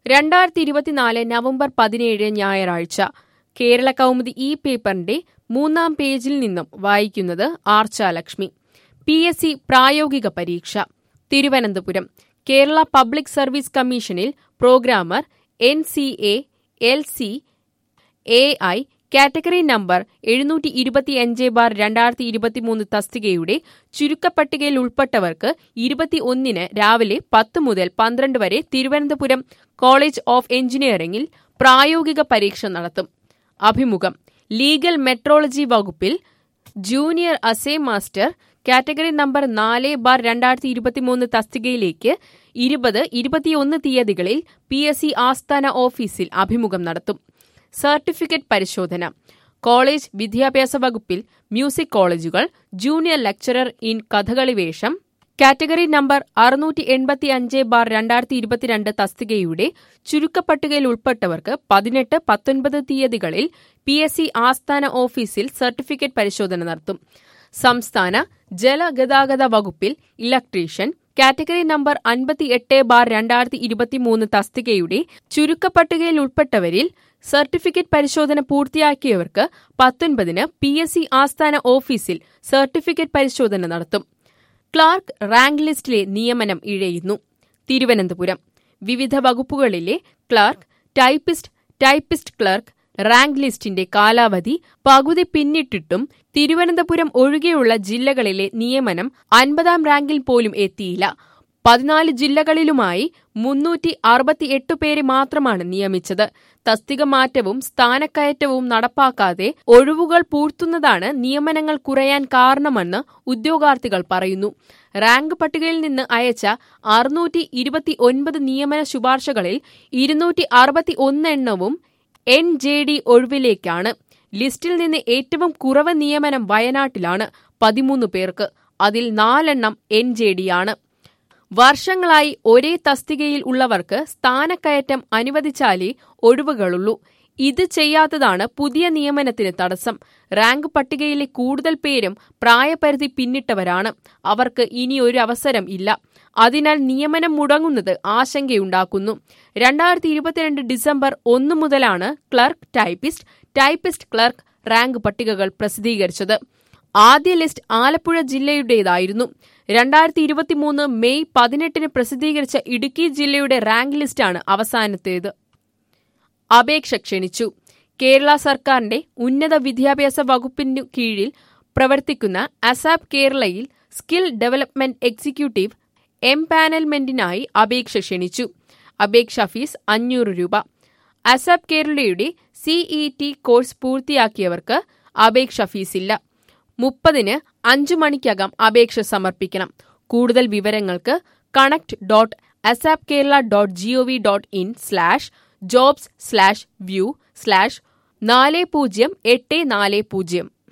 രണ്ടായിരത്തി ഇരുപത്തിനാല് നവംബർ പതിനേഴ് ഞായറാഴ്ച കേരള കൗമുദി ഈ പേപ്പറിന്റെ മൂന്നാം പേജിൽ നിന്നും വായിക്കുന്നത് ആർച്ചാലക്ഷ്മി പി എസ് സി പ്രായോഗിക പരീക്ഷ തിരുവനന്തപുരം കേരള പബ്ലിക് സർവീസ് കമ്മീഷനിൽ programmer N C A L C A I category number എഴുന്നൂറ്റി ഇരുപത്തിയഞ്ച് ബാർ രണ്ടായിരത്തി ഇരുപത്തിമൂന്ന് തസ്തികയുടെ ചുരുക്കപ്പട്ടികയിൽ ഉൾപ്പെട്ടവർക്ക് ഇരുപത്തി ഒന്നിന് രാവിലെ പത്ത് മുതൽ പന്ത്രണ്ട് വരെ തിരുവനന്തപുരം കോളേജ് ഓഫ് എഞ്ചിനീയറിംഗിൽ പ്രായോഗിക പരീക്ഷ നടത്തും അഭിമുഖം ലീഗൽ മെട്രോളജി വകുപ്പിൽ junior assay master category number നാല് ബാർ രണ്ടായിരത്തി ഇരുപത്തിമൂന്ന് തസ്തികയിലേക്ക് ഇരുപത് ഇരുപത്തിയൊന്ന് തീയതികളിൽ പി എസ് സി ആസ്ഥാന ഓഫീസിൽ അഭിമുഖം നടത്തും സർട്ടിഫിക്കറ്റ് പരിശോധന കോളേജ് വിദ്യാഭ്യാസ വകുപ്പിൽ മ്യൂസിക് കോളേജുകൾ ജൂനിയർ ലെക്ചറർ ഇൻ കഥകളി വേഷം കാറ്റഗറി നമ്പർ അറുന്നൂറ്റി എൺപത്തി അഞ്ച് ബാർ രണ്ടായിരത്തി ഇരുപത്തിരണ്ട് തസ്തികയുടെ ചുരുക്കപ്പട്ടികയിൽ ഉൾപ്പെട്ടവർക്ക് പതിനെട്ട് പത്തൊൻപത് തീയതികളിൽ പി എസ് സി ആസ്ഥാന ഓഫീസിൽ സർട്ടിഫിക്കറ്റ് പരിശോധന നടത്തും സംസ്ഥാന ജലഗതാഗത വകുപ്പിൽ ഇലക്ട്രീഷ്യൻ കാറ്റഗറി നമ്പർ അൻപത്തി എട്ട് ബാർ രണ്ടായിരത്തി ഇരുപത്തിമൂന്ന് തസ്തികയുടെ ചുരുക്കപ്പട്ടികയിൽ ഉൾപ്പെട്ടവരിൽ സർട്ടിഫിക്കറ്റ് പരിശോധന പൂർത്തിയാക്കിയവർക്ക് പത്തൊൻപതിന് പി എസ് സി ആസ്ഥാന ഓഫീസിൽ സർട്ടിഫിക്കറ്റ് പരിശോധന നടത്തും ക്ലാർക്ക് റാങ്ക് ലിസ്റ്റിലെ നിയമനം ഇഴയുന്നു തിരുവനന്തപുരം വിവിധ വകുപ്പുകളിലെ clerk typist typist clerk rank ലിസ്റ്റിന്റെ കാലാവധി പകുതി പിന്നിട്ടിട്ടും തിരുവനന്തപുരം ഒഴികെയുള്ള ജില്ലകളിലെ നിയമനം അൻപതാം റാങ്കിൽ പോലും എത്തിയില്ല പതിനാല് ജില്ലകളിലുമായി മുന്നൂറ്റി അറുപത്തിയെട്ട് പേരെ മാത്രമാണ് നിയമിച്ചത് തസ്തിക മാറ്റവും സ്ഥാനക്കയറ്റവും നടപ്പാക്കാതെ ഒഴിവുകൾ പൂഴ്ത്തുന്നതാണ് നിയമനങ്ങൾ കുറയാൻ കാരണമെന്ന് ഉദ്യോഗാർത്ഥികൾ പറയുന്നു റാങ്ക് പട്ടികയിൽ നിന്ന് അയച്ച അറുന്നൂറ്റി ഇരുപത്തി ഒൻപത് നിയമന ശുപാർശകളിൽ ഇരുന്നൂറ്റി അറുപത്തി ഒന്ന് എണ്ണവും എൻ ജെ ഡി ഒഴിവിലേക്കാണ് ലിസ്റ്റിൽ നിന്ന് ഏറ്റവും കുറവ് നിയമനം വയനാട്ടിലാണ് പതിമൂന്ന് പേർക്ക് അതിൽ നാലെണ്ണം എൻ ജെ ഡിയാണ് വർഷങ്ങളായി ഒരേ തസ്തികയിൽ ഉള്ളവർക്ക് സ്ഥാനക്കയറ്റം അനുവദിച്ചാലേ ഒഴിവുകളുള്ളൂ ഇത് ചെയ്യാത്തതാണ് പുതിയ നിയമനത്തിന് തടസ്സം റാങ്ക് പട്ടികയിലെ കൂടുതൽ പേരും പ്രായപരിധി പിന്നിട്ടവരാണ് അവർക്ക് ഇനി ഒരു അവസരം ഇല്ല അതിനാൽ നിയമനം മുടങ്ങുന്നത് ആശങ്കയുണ്ടാക്കുന്നു രണ്ടായിരത്തി ഇരുപത്തിരണ്ട് ഡിസംബർ ഒന്ന് മുതലാണ് clerk typist typist clerk rank പട്ടികകൾ പ്രസിദ്ധീകരിച്ചത് ആദ്യ ലിസ്റ്റ് ആലപ്പുഴ ജില്ലയുടേതായിരുന്നു രണ്ടായിരത്തി ഇരുപത്തിമൂന്ന് മെയ് പതിനെട്ടിന് പ്രസിദ്ധീകരിച്ച ഇടുക്കി ജില്ലയുടെ റാങ്ക് ലിസ്റ്റാണ് അവസാനത്തേത് അപേക്ഷ ക്ഷണിച്ചു കേരള സർക്കാരിന്റെ ഉന്നത വിദ്യാഭ്യാസ വകുപ്പിനു കീഴിൽ പ്രവർത്തിക്കുന്ന അസാപ് കേരളയിൽ സ്കിൽ ഡെവലപ്മെന്റ് എക്സിക്യൂട്ടീവ് എംപാനൽമെന്റിനായി അപേക്ഷ ക്ഷണിച്ചു അപേക്ഷ ഫീസ് അഞ്ഞൂറ് രൂപ അസാപ് കേരളയുടെ സിഇ ടി കോഴ്സ് പൂർത്തിയാക്കിയവർക്ക് അപേക്ഷ ഫീസില്ല മുപ്പതിന് അഞ്ചു മണിക്കകം അപേക്ഷ സമർപ്പിക്കണം കൂടുതൽ വിവരങ്ങൾക്ക് connect dot ASAP Kerala dot GOV dot in slash jobs slash view slash നാല് പൂജ്യം എട്ട് നാല് പൂജ്യം